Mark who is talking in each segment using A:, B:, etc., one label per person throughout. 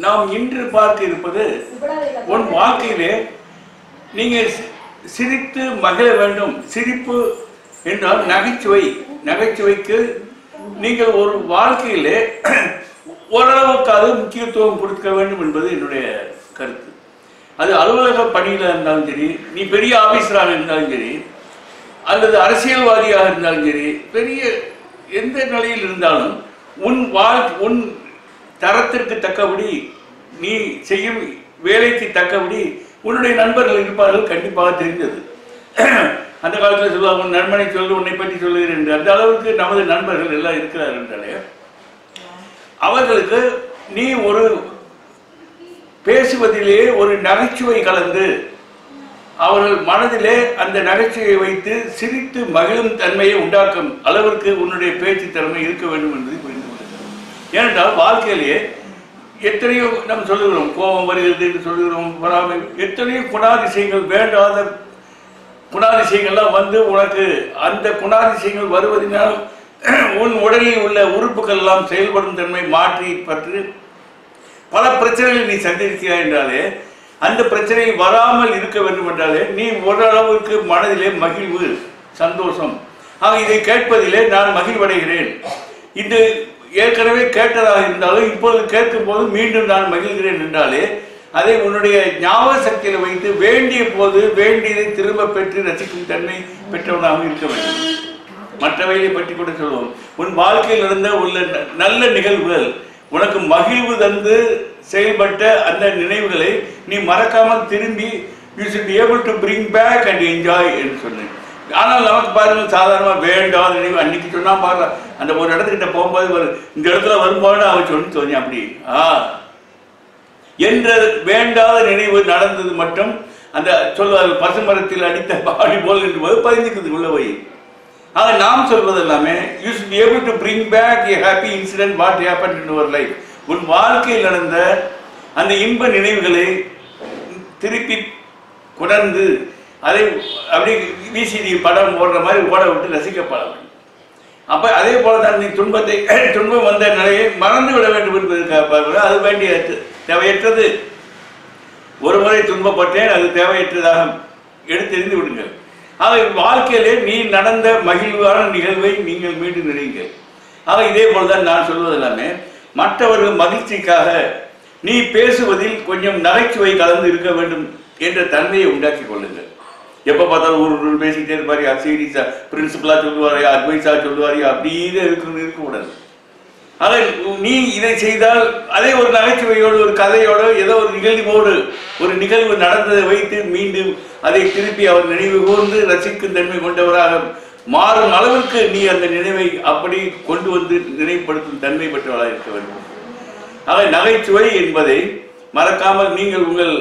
A: நாம் இன்று பார்க்க இருப்பது உன் வாழ்க்கையிலே நீங்கள் சி- சிரித்து மகிழ வேண்டும் சிரிப்பு என்றால் நகைச்சுவை நகைச்சுவைக்கு நீங்கள் ஒரு வாழ்க்கையிலே ஓரளவுக்காவது முக்கியத்துவம் கொடுக்க வேண்டும் என்பது என்னுடைய கருத்து அது அலுவலக பணியில் இருந்தாலும் சரி நீ பெரிய ஆபீசராக இருந்தாலும் சரி அல்லது அரசியல்வாதியாக இருந்தாலும் சரி பெரிய எந்த நிலையில் இருந்தாலும் உன் வாழ் உன் தரத்திற்கு தக்கபடி நீ செய்யும் வேலைக்கு தக்கபடி உன்னுடைய நண்பர்கள் இருப்பார்கள் கண்டிப்பாக தெரிந்தது அந்த காலத்தில் சொல்லுவாங்க உன் நண்பனை சொல்லு உன்னை பற்றி சொல்லுகிறேன் என்று அந்த அளவுக்கு நமது நண்பர்கள் எல்லாம் இருக்கிறார் என்றாலே அவர்களுக்கு நீ ஒரு பேசுவதிலே ஒரு நகைச்சுவை கலந்து அவர்கள் மனதிலே அந்த நகைச்சுவையை வைத்து சிரித்து மகிழும் தன்மையை உண்டாக்கும் அளவிற்கு உன்னுடைய பேச்சு திறமை இருக்க வேண்டும் என்பதை புரிந்து கொள்ளுங்கள் ஏனென்றால் வாழ்க்கையிலேயே எத்தனையோ நாம் சொல்லுகிறோம் கோபம் வருகிறது என்று சொல்லுகிறோம் வராமை எத்தனையோ குணாதிசயங்கள் வேண்டாத குணாதிசயங்கள்லாம் வந்து உனக்கு அந்த குணாதிசயங்கள் வருவதனால் உன் உடலில் உள்ள உறுப்புகள் எல்லாம் செயல்படும் தன்மை மாற்றி பற்றி பல பிரச்சனைகளை நீ சந்திக்கிறாய் என்றாலே அந்த பிரச்சனைகள் வராமல் இருக்க வேண்டும் என்றாலே நீ ஓரளவுக்கு மனதிலே மகிழ்வு சந்தோஷம் ஆக இதை கேட்பதிலே நான் மகிழ்வடைகிறேன் இது ஏற்கனவே கேட்டதாக இருந்தாலும் இப்பொழுது கேட்கும் போது மீண்டும் நான் மகிழ்கிறேன் என்றாலே அதை உன்னுடைய ஞாபக சக்தியில் வைத்து வேண்டிய போது வேண்டியதை திரும்ப பெற்று ரசிக்கும் தன்மை பெற்றவனாக இருக்க வேண்டும் மற்றவைகளை பற்றி கூட சொல்லுவோம் உன் வாழ்க்கையில் நடந்த உள்ள ந- நல்ல நிகழ்வுகள் உனக்கு மகிழ்வு தந்து செயல்பட்ட அந்த நினைவுகளை நீ மறக்காமல் திரும்பி you should be able to bring back and enjoy என்று சொன்னேன் ஆனால் நமக்கு பாருங்க சாதாரணமா வேண்டாம் நினைவு அன்னைக்கு சொன்னா பாருங்க அந்த ஒரு இடத்துக்கிட்ட போகும்போது ஒரு இந்த இடத்துல வரும்போது அவன் சொல்லி தோணி அப்படி ஆ என்ற வேண்டாத நினைவு நடந்தது மட்டும் அந்த சொல்வார் பசுமரத்தில் அடித்த பாடி போல் என்று போது பதிஞ்சுக்குது உள்ள போய் ஆக நாம் சொல்வது எல்லாமே you should be able to bring back a happy incident what happened in your life உன் வாழ்க்கையில் நடந்த அந்த இன்ப நினைவுகளை திருப்பி குணர்ந்து அதை அப்படி விசிடி படம் ஓடுற மாதிரி ஓட விட்டு ரசிக்கப்பட வேண்டும் அப்ப அதே போல தான் நீ துன்பத்தை துன்பம் வந்த நிலையை மறந்து விட வேண்டும் என்பதற்காக பார்க்கிறோம். அது வேண்டிய தேவையற்றது ஒரு முறை துன்பப்பட்டேன் அது தேவையற்றதாக எடுத்தெறிந்து விடுங்கள் ஆக வாழ்க்கையிலே நீ நடந்த மகிழ்வான நிகழ்வை நீங்கள் மீண்டும் நினைங்கள் ஆக இதே போலதான் நான் சொல்வது எல்லாமே மற்றவர்கள் மகிழ்ச்சிக்காக நீ பேசுவதில் கொஞ்சம் நகைச்சுவை கலந்து இருக்க வேண்டும் என்ற தன்மையை உண்டாக்கி கொள்ளுங்கள் எப்போ பார்த்தாலும் ஒரு ஒரு பேசிக்கிட்டே இருப்பாரு அது சீரியஸா பிரின்சிபலா சொல்லுவாரு அட்வைஸா சொல்லுவாரு அப்படியே இருக்கணும் இருக்கக்கூடாது ஆக நீ இதை செய்தால் அதே ஒரு நகைச்சுவையோடு ஒரு கதையோடு ஏதோ ஒரு நிகழ்வோடு ஒரு நிகழ்வு நடந்ததை வைத்து மீண்டும் அதை திருப்பி அவர் நினைவு கூர்ந்து ரசிக்கும் தன்மை கொண்டவராக மாறும் அளவிற்கு நீ அந்த நினைவை அப்படி கொண்டு வந்து நினைவுபடுத்தும் தன்மை பெற்றவராக இருக்க வேண்டும் ஆக நகைச்சுவை என்பதை மறக்காமல் நீங்கள் உங்கள்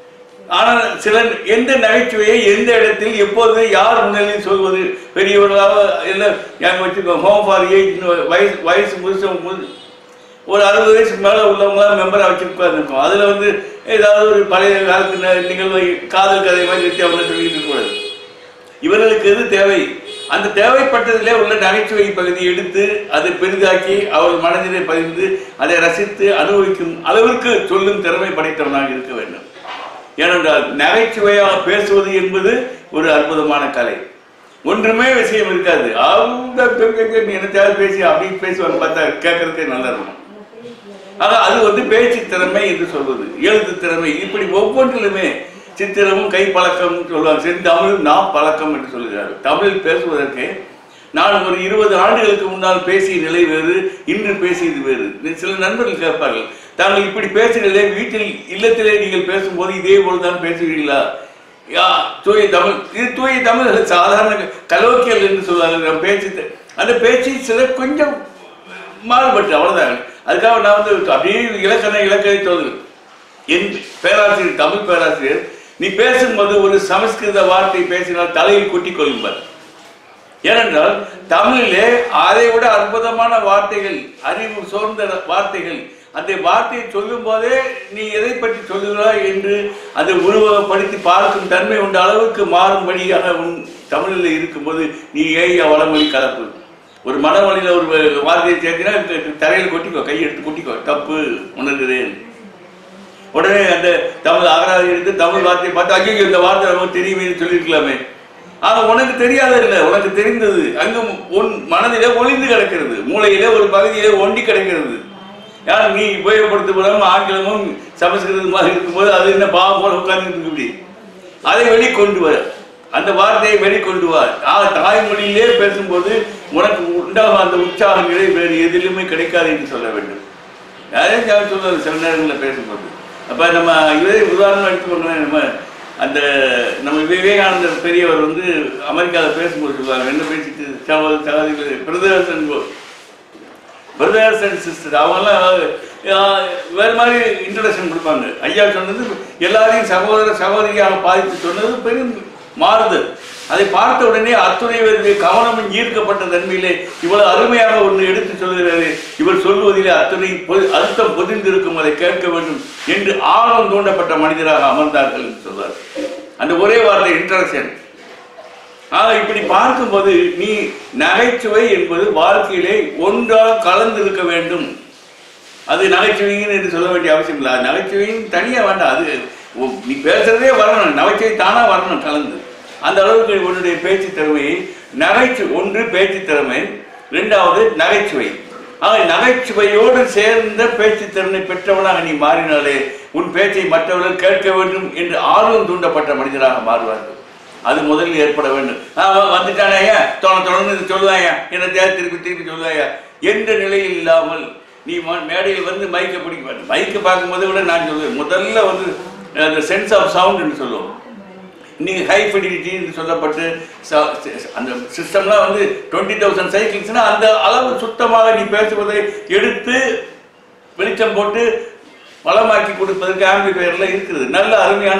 A: ஆனால் சில எந்த நகைச்சுவையை எந்த இடத்தில் எப்போது யார் முன்னிலையில் சொல்வது பெரியவர்களாக இல்லை எங்க வச்சுக்கோ ஹோம் ஃபார் ஏஜ் வயசு வயசு முழுச முழு ஒரு அறுபது வயசுக்கு மேலே உள்ளவங்களாம் மெம்பராக வச்சுருப்பாரு இருக்கும் அதில் வந்து ஏதாவது ஒரு பழைய காலத்து ந- நிகழ்வை காதல் கதை மாதிரி வச்சு அவங்க சொல்லிட்டு இருக்கக்கூடாது இவர்களுக்கு எது தேவை அந்த தேவைப்பட்டதிலே உள்ள நகைச்சுவை பகுதியை எடுத்து அதை பெரிதாக்கி அவர் மனதிலே பதிந்து அதை ரசித்து அனுபவிக்கும் அளவிற்கு சொல்லும் திறமை படைத்தவனாக இருக்க வேண்டும் ஏனென்றால் நகைச்சுவையாக பேசுவது என்பது ஒரு அற்புதமான கலை ஒன்றுமே விஷயம் இருக்காது அவங்க என்னத்தையாவது பேசி அப்படி பேசுவாங்க பார்த்தா கேட்கறதுக்கே நல்லா இருக்கும் ஆக அது வந்து பேச்சு திறமை என்று சொல்வது எழுத்து திறமை இப்படி ஒவ்வொன்றிலுமே சித்திரமும் கை பழக்கம் சொல்லுவாங்க செந்தமிழ் நாம் பழக்கம் என்று சொல்கிறார்கள் தமிழில் பேசுவதற்கு நான் ஒரு இருபது ஆண்டுகளுக்கு முன்னால் பேசிய நிலை வேறு இன்று பேசியது வேறு சில நண்பர்கள் கேட்பார்கள் தாங்கள் இப்படி பேசுகிறீர்களே வீட்டில் இல்லத்திலே நீங்கள் பேசும்போது இதே போல் தான் பேசுகிறீர்களா யா தூய தமிழ் இது தூய தமிழ் அல்ல, சாதாரண கலோக்கியல் என்று சொல்வார்கள் நம் பேச்சு த- அந்த பேச்சு சில கொஞ்சம் மாறுபட்டு அவ்வளவுதான் அதுக்காக நான் வந்து அப்படியே இலக்கண இலக்கணை தோது என் பேராசிரியர் தமிழ் பேராசிரியர் நீ பேசும்போது ஒரு சமஸ்கிருத வார்த்தை பேசினால் தலையில் கொட்டிக் கொள்ளும்பார் ஏனென்றால் தமிழிலே அதை விட அற்புதமான வார்த்தைகள் அறிவு சோர்ந்த வார்த்தைகள் அந்த வார்த்தையை சொல்லும் போதே நீ எதை பற்றி சொல்லுகிறாய் என்று அதை உருவகப்படுத்தி பார்க்கும் தன்மை உண்ட அளவுக்கு மாறும்படியாக உன் தமிழில் இருக்கும்போது நீ ஏய் வளமொழி கலப்பு ஒரு மனமொழியில் ஒரு வார்த்தையை சேர்த்தினா தரையில் கொட்டிக்கோ கையெடுத்து கொட்டிக்கோ தப்பு உணர்கிறேன் உடனே அந்த தமிழ் அகராதி எடுத்து தமிழ் வார்த்தையை பார்த்து ஐயோ இந்த வார்த்தை நமக்கு தெரியுமே சொல்லியிருக்கலாமே ஆனா உனக்கு தெரியாத இல்லை உனக்கு தெரிந்தது அங்கு உன் மனதிலே ஒளிந்து கிடக்கிறது மூளையிலே ஒரு பகுதியிலே ஒண்டி கிடக்கிறது யார் நீ உபயோகப்படுத்த போதாம ஆங்கிலமும் சமஸ்கிருதம் மாதிரி இருக்கும்போது அது என்ன பாவம் போல உட்கார்ந்துட்டு இருக்கு இப்படி அதை வெளிக்கொண்டு வர அந்த வார்த்தையை வெளிக்கொண்டு வா ஆக தாய்மொழியிலே பேசும்போது உனக்கு உண்டாகும் அந்த உற்சாக நிலை வேறு எதிலுமே கிடைக்காது என்று சொல்ல வேண்டும் யாரையும் ஞாபகம் சொல்லுவாங்க சில நேரங்களில் பேசும்போது அப்போ நம்ம இதே உதாரணம் எடுத்துக்கோங்களேன் நம்ம அந்த நம்ம விவேகானந்தர் பெரியவர் வந்து அமெரிக்காவில் பேசும்போது சொல்லுவாங்க என்ன பேசிட்டு சகோதர சகோதரிகள் பிரதர்ஸ் என்போர் பிரதர்ஸ் அண்ட் சிஸ்டர் அவங்கெல்லாம் அஹ், வேற மாதிரி இன்ட்ரடக்ஷன் கொடுப்பாங்க ஐயா சொன்னது எல்லாரையும் சகோதர சகோதரியாக பாதித்து சொன்னது பெரும் மாறுதல் அதை பார்த்த உடனே அத்துணைவருடைய கவனமும் ஈர்க்கப்பட்ட தன்மையிலே இவ்வளவு அருமையாக ஒன்று எடுத்து சொல்கிறாரு இவர் சொல்வதிலே அத்துணை பொ- அர்த்தம் பொதிந்திருக்கும் அதை கேட்க வேண்டும் என்று ஆழம் தூண்டப்பட்ட மனிதராக அமர்ந்தார்கள் என்று சொல்றார் அந்த ஒரே வார்த்தை இன்ட்ரடக்ஷன் ஆக இப்படி பார்க்கும்போது நீ நகைச்சுவை என்பது வாழ்க்கையிலே ஒன்றாக கலந்து இருக்க வேண்டும் அது நகைச்சுவைன்னு என்று சொல்ல வேண்டிய அவசியம் இல்லை அது நகைச்சுவையும் தனியா வேண்டாம் அது உ- நீ பேசுறதே வரணும் நகைச்சுவை தானா வரணும் கலந்து அந்த அளவுக்கு உன்னுடைய பேச்சு திறமையை நகைச்சு ஒன்று பேச்சு திறமை ரெண்டாவது நகைச்சுவை ஆக நகைச்சுவையோடு சேர்ந்த பேச்சு திறனை பெற்றவனாக நீ மாறினாலே உன் பேச்சை மற்றவர்கள் கேட்க வேண்டும் என்று ஆர்வம் தூண்டப்பட்ட மனிதராக மாறுவார்கள் அது முதலில் ஏற்பட வேண்டும் ஆ, வ- வந்துட்டானே ஐயா தொண தொடர்ந்து இது சொல்லுவாயா என்ன தேவை திருப்பி திருப்பி சொல்லுவாயா என்ற நிலையில் இல்லாமல் நீ ம- மேடையில் வந்து மைக்கை பிடிக்க வேண்டும் மைக்கை பார்க்கும்போது கூட நான் சொல்லுவேன் முதல்ல வந்து அந்த சென்ஸ் ஆஃப் சவுண்டுன்னு சொல்லுவோம் நீங்கள் ஹை ஃபெடிலிட்டின்னு சொல்லப்பட்டு ச- ச- அந்த சிஸ்டம்லாம் வந்து டுவெண்ட்டி தௌசண்ட் சைக்கிள்ஸ்னால் அந்த அளவு சுத்தமாக நீ பேசுவதை எடுத்து வெளிச்சம் போட்டு வளமாக்கி கொடுப்பதற்கு ஆம்பிஃபயர்ல இருக்குது நல்ல அருமையான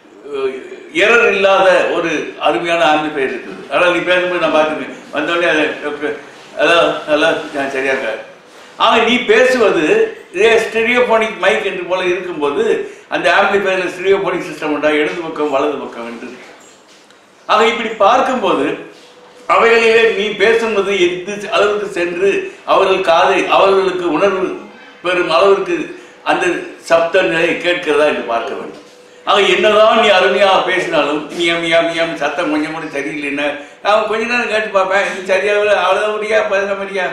A: எரர் இல்லாத ஒரு அருமையான ஆம்பிஃபயர் இருக்குது அதான் நீ பேசும்போது நான் பார்த்துருக்கேன் வந்தோடனே அதை அதான் அதெல்லாம் நான் சரியா இருக்காது ஆக நீ பேசுவது இதே ஸ்டெரியோபோனிக் மைக் என்று போல இருக்கும்போது அந்த ஆம்பிளிஃபயரில் ஸ்டெரியோபோனிக் சிஸ்டம் உண்டா இடது பக்கம் வலது பக்கம் என்று ஆக இப்படி பார்க்கும்போது அவைகளிலே நீ பேசும்போது எந்த அளவுக்கு சென்று அவர்கள் காதை அவர்களுக்கு உணர்வு பெறும் அளவிற்கு அந்த சப்த நிலை கேட்கிறதா என்று பார்க்க வேண்டும் ஆக என்னதான் நீ அருமையாக பேசினாலும் மியம் மியம் மியம் சத்தம் கொஞ்சம் கூட சரியில்லைன்னா அவன் கொஞ்ச நேரம் கேட்டு பார்ப்பேன் இது சரியாக அவ்வளோ முடியா பேச முடியா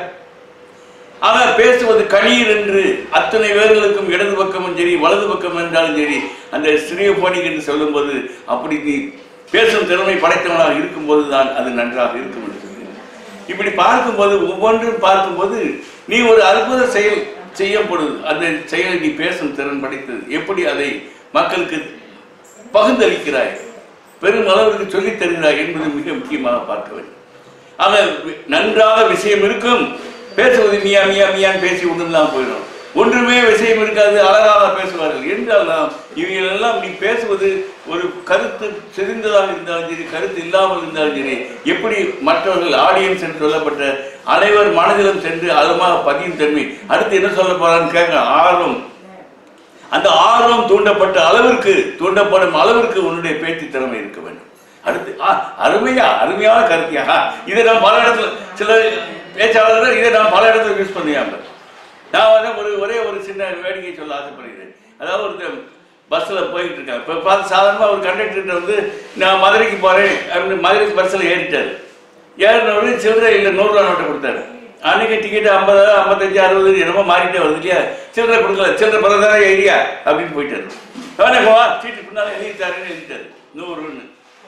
A: ஆக பேசுவது கணீர் என்று அத்தனை பேர்களுக்கும் இடது பக்கமும் சரி வலது பக்கம் என்றாலும் சரி அந்த ஸ்ரீயோபோனிக் என்று சொல்லும்போது அப்படி நீ பேசும் திறமை படைத்தவனாக இருக்கும்போது தான் அது நன்றாக இருக்கும் என்று சொல்கிறேன் இப்படி பார்க்கும்போது ஒவ்வொன்றும் பார்க்கும்போது நீ ஒரு அற்புத செயல் செய்யப்படுது அந்த செயலை நீ பேசும் திறன் படைத்தது எப்படி அதை மக்களுக்கு பகிர்ந்தளிக்கிறாய் பெரும் அளவிற்கு சொல்லித் தருகிறாய் என்பது மிக முக்கியமாக பார்க்க வேண்டும் ஆக வி- நன்றாக விஷயம் இருக்கும் பேசுவது மியா மியா மியான்னு பேசி ஒன்றுலாம் போயிடும் ஒன்றுமே விஷயம் இருக்காது அழகாக பேசுவார்கள் என்றாலும் இவைகளெல்லாம் நீ பேசுவது ஒரு கருத்து செறிந்ததாக இருந்தாலும் சரி கருத்து இல்லாமல் இருந்தாலும் சரி எப்படி மற்றவர்கள் ஆடியன்ஸ் என்று சொல்லப்பட்ட அனைவர் மனதிலும் சென்று ஆழமாக பதியும் தன்மை அடுத்து என்ன சொல்ல போறான்னு கேட்க ஆர்வம் அந்த ஆர்வம் தூண்டப்பட்ட அளவிற்கு தூண்டப்படும் அளவிற்கு உன்னுடைய பேச்சு திறமை இருக்க வேண்டும் அடுத்து ஆ, அருமையா அருமையான கருத்தியா ஆ, இதை நான் பல இடத்துல சில பேச்சாளர்கள் இதை நான் பல இடத்துல யூஸ் பண்ணியாம நான் வந்து ஒரு ஒரே ஒரு சின்ன வேடிக்கை சொல்ல ஆசைப்படுகிறேன் அதாவது ஒருத்தர் பஸ்ஸில் போயிட்டு இருக்கேன் இப்போ பார்த்து சாதாரணமாக ஒரு கண்டக்டர்கிட்ட வந்து நான் மதுரைக்கு போகிறேன் அப்படின்னு மதுரைக்கு பஸ்ஸில் ஏறிட்டார் ஏறினவரு சில்லறை இல்லை நூறுரூவா நோட்டை கொடுத்தாரு அன்னைக்கு டிக்கெட் ஐம்பது ஐம்பத்தஞ்சு அறுபது என்னமோ மாறிட்டே வருது இல்லையா சில்லறை கொடுக்கல சில்லறை பிறந்தாரா ஏரியா அப்படின்னு போயிட்டாரு அவனே போவா சீட்டு பின்னால் எழுதிட்டாருன்னு எழுதிட்டாரு நூறுன்னு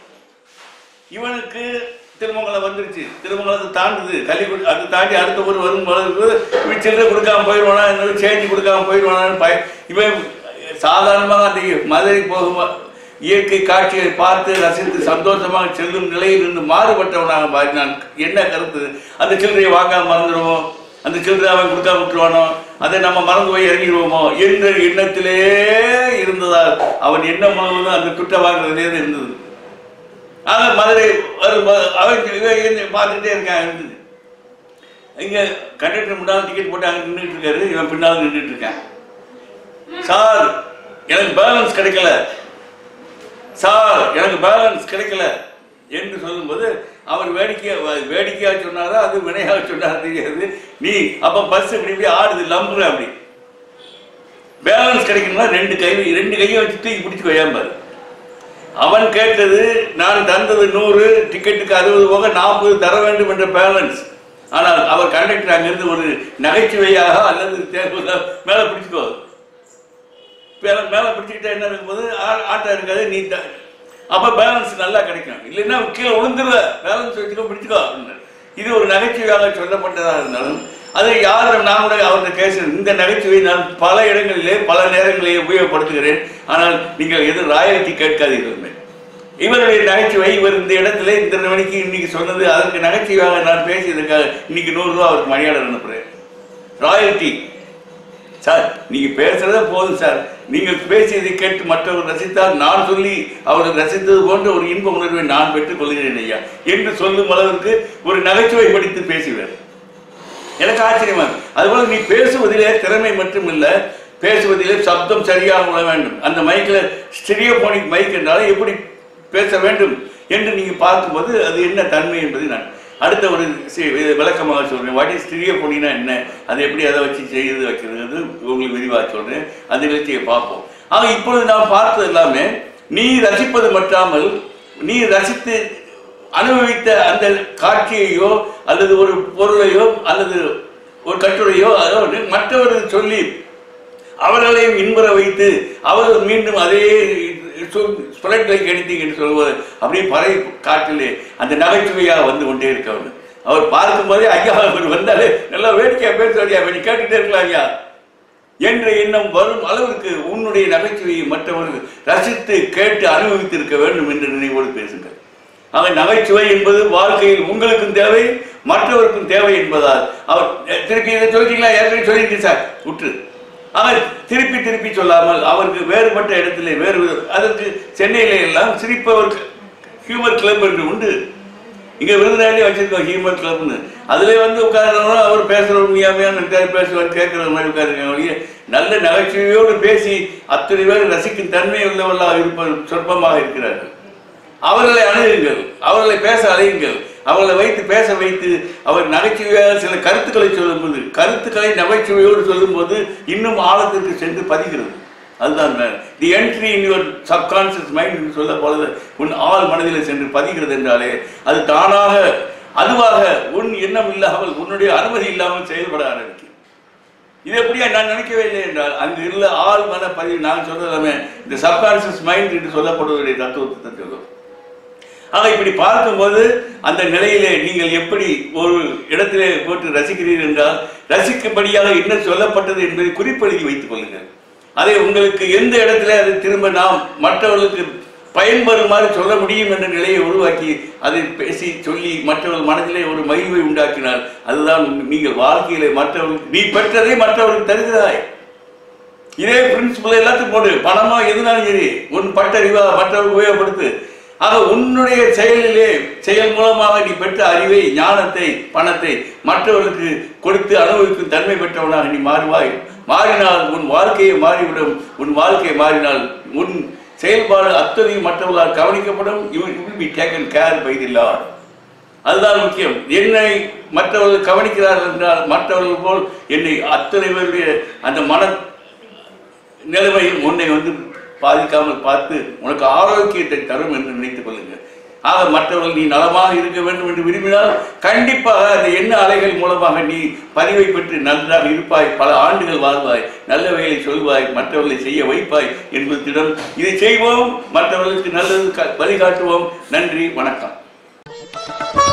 A: இவனுக்கு திருமங்கலம் வந்துருச்சு திருமங்கலத்தை தாண்டுது கள்ளிக்குடி அது தாண்டி அடுத்த ஊர் வரும் பொழுது இவன் சில்லறை கொடுக்காம போயிடுவானா இன்னொரு சேஞ்ச் கொடுக்காம போயிடுவானான்னு பய இவன் சாதாரணமாக அந்த மதுரை போகும் இயற்கை காட்சியை பார்த்து ரசித்து சந்தோஷமாக செல்லும் நிலையில் இருந்து மாறுபட்டவனாக மாறினான் என்ன கருத்து அந்த சில்லறையை வாங்காம மறந்துடுவோம் அந்த சில்லறை அவன் கொடுக்காம விட்டுருவானோ அதை நம்ம மறந்து போய் இறங்கிடுவோமோ என்ற எண்ணத்திலே இருந்ததால் அவன் எண்ணம் முழுவதும் அந்த துட்டை வாங்குறதே இருந்தது ஆக மதுரை வரும்போது அவன் இவன் இருந்து பார்த்துட்டே இருக்கான் இருந்தது இங்க கண்டக்டர் முன்னால் டிக்கெட் போட்டு அங்கே நின்றுட்டு இருக்காரு இவன் பின்னால் நின்றுட்டு இருக்கான் சார் எனக்கு பேலன்ஸ் கிடைக்கல சார் எனக்கு பேலன்ஸ் கிடைக்கல என்று சொல்லும்போது அவர் வேடிக்கையா வேடிக்கையா சொன்னாரா அது வினையாக சொன்னாரா தெரியாது நீ அப்ப பஸ் இப்படி இப்படி ஆடுது லம்புற அப்படி பேலன்ஸ் கிடைக்கணும்னா ரெண்டு கை ரெண்டு கையை வச்சு தூக்கி பிடிச்சி கொய்யாம்பாரு அவன் கேட்டது நான் தந்தது நூறு டிக்கெட்டுக்கு அறுபது போக நாற்பது தர வேண்டும் என்ற பேலன்ஸ் ஆனால் அவர் கண்டக்டர் அங்கிருந்து ஒரு நகைச்சுவையாக அல்லது தேர்வு மேலே பிடிச்சிக்கோ மேலே மேலே பிடிச்சிக்கிட்டா என்ன இருக்கும்போது ஆ- ஆட்டம் இருக்காது நீ த அப்போ பேலன்ஸ் நல்லா கிடைக்கும் இல்லைன்னா கீழே விழுந்துருவ பேலன்ஸ் வச்சுக்கோ பிடிச்சிக்கோ அப்படின்னாரு. இது ஒரு நகைச்சுவையாக சொல்லப்பட்டதாக இருந்தாலும் அதை யாரும் நான் கூட அவர்கிட்ட கேட்கிறேன் இந்த நகைச்சுவை நான் பல இடங்களிலே பல நேரங்களிலே உபயோகப்படுத்துகிறேன் ஆனால் நீங்கள் எதுவும் ராயல்ட்டி கேட்காதீர்கள் இவருடைய நகைச்சுவை இவர் இந்த இடத்துல இந்த மணிக்கு இன்னைக்கு சொன்னது அதற்கு நகைச்சுவையாக நான் பேசியதுக்காக இன்னைக்கு நூறு ரூபா அவருக்கு மரியாதை அனுப்புறேன் ராயல்ட்டி சார் நீங்க பேசுறதே போதும் சார் நீங்கள் பேசியதை கேட்டு மற்றவர் ரசித்தால் நான் சொல்லி அவர்கள் ரசித்தது போன்ற ஒரு இன்ப உணர்வை நான் பெற்றுக் கொள்கிறேன் ஐயா என்று சொல்லும் அளவிற்கு ஒரு நகைச்சுவை படித்து பேசுவார் எனக்கு ஆச்சரியமா இருக்கு. அதுபோல நீ பேசுவதிலே திறமை மட்டும் இல்ல பேசுவதிலே சப்தம் சரியாக உள்ள வேண்டும் அந்த மைக்கில் ஸ்டெரியோபோனிக் மைக் என்றாலும் எப்படி பேச வேண்டும் என்று நீங்க பார்க்கும்போது அது என்ன தன்மை என்பதை நான் அடுத்த ஒரு சி- இது விளக்கமாக சொல்றேன் வாட் இஸ் ஸ்டெரியோபோனினா என்ன அதை எப்படி அதை வச்சு செய்து வைக்கிறது உங்களுக்கு விரிவாக சொல்றேன் அந்த நிகழ்ச்சியை பார்ப்போம் ஆக இப்பொழுது நாம் பார்த்தது எல்லாமே நீ ரசிப்பது மட்டாமல் நீ ரசித்து அனுபவித்த அந்த காட்சியையோ அல்லது ஒரு பொருளையோ அல்லது ஒரு கட்டுரையோ அதோ ஒன்று மற்றவர்கள் சொல்லி அவர்களையும் இன்புற வைத்து அவர்கள் மீண்டும் அதே ஸ்பிரட்லை கணித்தீங்க என்று சொல்வது அப்படியே பறை காட்டிலே அந்த நகைச்சுவையாக வந்து கொண்டே இருக்கவர் அவர் பார்க்கும்போதே ஐயா அவர் வந்தாலே நல்லா வேடிக்கையா பேசுவாரியா நீ கேட்டுட்டே இருக்கலாம் ஐயா என்ற எண்ணம் வரும் அளவிற்கு உன்னுடைய நகைச்சுவையை மற்றவர்கள் ரசித்து கேட்டு அனுபவித்திருக்க வேண்டும் என்ற நினைவோடு பேசுங்கள் ஆக நகைச்சுவை என்பது வாழ்க்கையில் உங்களுக்கும் தேவை மற்றவருக்கும் தேவை என்பதால் அவர் அஹ், திருப்பி இதை சொல்லிட்டீங்களா ஏற்கனவே சொல்லியிருக்கேன் சார் விட்டு அவர் திருப்பி திருப்பி சொல்லாமல் அவருக்கு வேறுபட்ட இடத்திலே வேறு வித- அதற்கு சென்னையில எல்லாம் சிரிப்பவருக்கு ஹியூமர் கிளப் என்று உண்டு இங்க விருதுநகர்லயே வச்சிருக்கோம் ஹியூமர் கிளப்னு அதுல வந்து உட்கார்றவங்க அவர் பேசுற உண்மையாமையான பேசுவார் கேட்கிற மாதிரி உட்காருங்க ஒழிய நல்ல நகைச்சுவையோடு பேசி அத்தனை பேர் ரசிக்கும் தன்மை உள்ளவர்களாக இருப்பது சொற்பமாக இருக்கிறார்கள் அவர்களை அணுகுங்கள் அவர்களை பேச அழையுங்கள் அவர்களை வைத்து பேச வைத்து அவர் நகைச்சுவையாக சில கருத்துக்களை சொல்லும்போது கருத்துக்களை நகைச்சுவையோடு சொல்லும்போது இன்னும் ஆழத்திற்கு சென்று பதிகிறது அதுதான் the entry in your subconscious mind சொல்ல போல உன் ஆள் மனதில் சென்று பதிகிறது என்றாலே அது தானாக அதுவாக உன் எண்ணம் இல்லாமல் உன்னுடைய அனுமதி இல்லாமல் செயல்பட ஆரம்பிக்கும் இது எப்படியா நான் நினைக்கவே இல்லை என்றால் அங்கு உள்ள ஆள் மன பதிவு நான் சொல்றதாமே இந்த சப்கான்சியஸ் மைண்ட் என்று சொல்லப்படுவதுடைய தத்துவத்தை சொல்லும் ஆக இப்படி பார்க்கும்போது அந்த நிலையிலே நீங்கள் எப்படி ஒரு இடத்திலே போட்டு ரசிக்கிறீர்கள் என்றால் ரசிக்கும்படியாக என்ன சொல்லப்பட்டது என்பதை குறிப்பெழுதி வைத்துக் கொள்ளுங்கள் அதை உங்களுக்கு எந்த இடத்துல அது திரும்ப நாம் மற்றவர்களுக்கு பயன்பெறுமாறு சொல்ல முடியும் என்ற நிலையை உருவாக்கி அதை பேசி சொல்லி மற்றவர்கள் மனதிலே ஒரு மகிழ்வை உண்டாக்கினால் அதுதான் நீங்கள் வாழ்க்கையிலே மற்றவர்கள் நீ பெற்றதை மற்றவர்களுக்கு தருகிறாய் இதே பிரின்சிபல் எல்லாத்துக்கும் போடு பணமா எதுனாலும் சரி உன் பட்டறிவா மற்றவர்களுக்கு உபயோகப்படுத்து ஆக உன்னுடைய செயலிலே செயல் மூலமாக நீ பெற்ற அறிவை ஞானத்தை பணத்தை மற்றவர்களுக்கு கொடுத்து அனுபவிக்கும் தன்மை பெற்றவனாக நீ மாறுவாய் மாறினால் உன் வாழ்க்கையை மாறிவிடும் உன் வாழ்க்கை மாறினால் உன் செயல்பாடு அத்தனையும் மற்றவர்களால் கவனிக்கப்படும் you will be taken care by the lord அதுதான் முக்கியம் என்னை மற்றவர்கள் கவனிக்கிறார்கள் என்றால் மற்றவர்கள் போல் என்னை அத்தனை பேருடைய அந்த மன நிலைமையும் உன்னை வந்து பாதிக்காமல் பார்த்து உனக்கு ஆரோக்கியத்தை தரும் என்று நினைத்துக் கொள்ளுங்கள் ஆக மற்றவர்கள் நீ நலமாக இருக்க வேண்டும் என்று விரும்பினால் கண்டிப்பாக அந்த எண்ண அலைகள் மூலமாக நீ பதிவை பெற்று நன்றாக இருப்பாய் பல ஆண்டுகள் வாழ்வாய் நல்ல வேலை சொல்வாய் மற்றவர்களை செய்ய வைப்பாய் என்பதிடம் இதை செய்வோம் மற்றவர்களுக்கு நல்லது க- வழிகாட்டுவோம் நன்றி வணக்கம்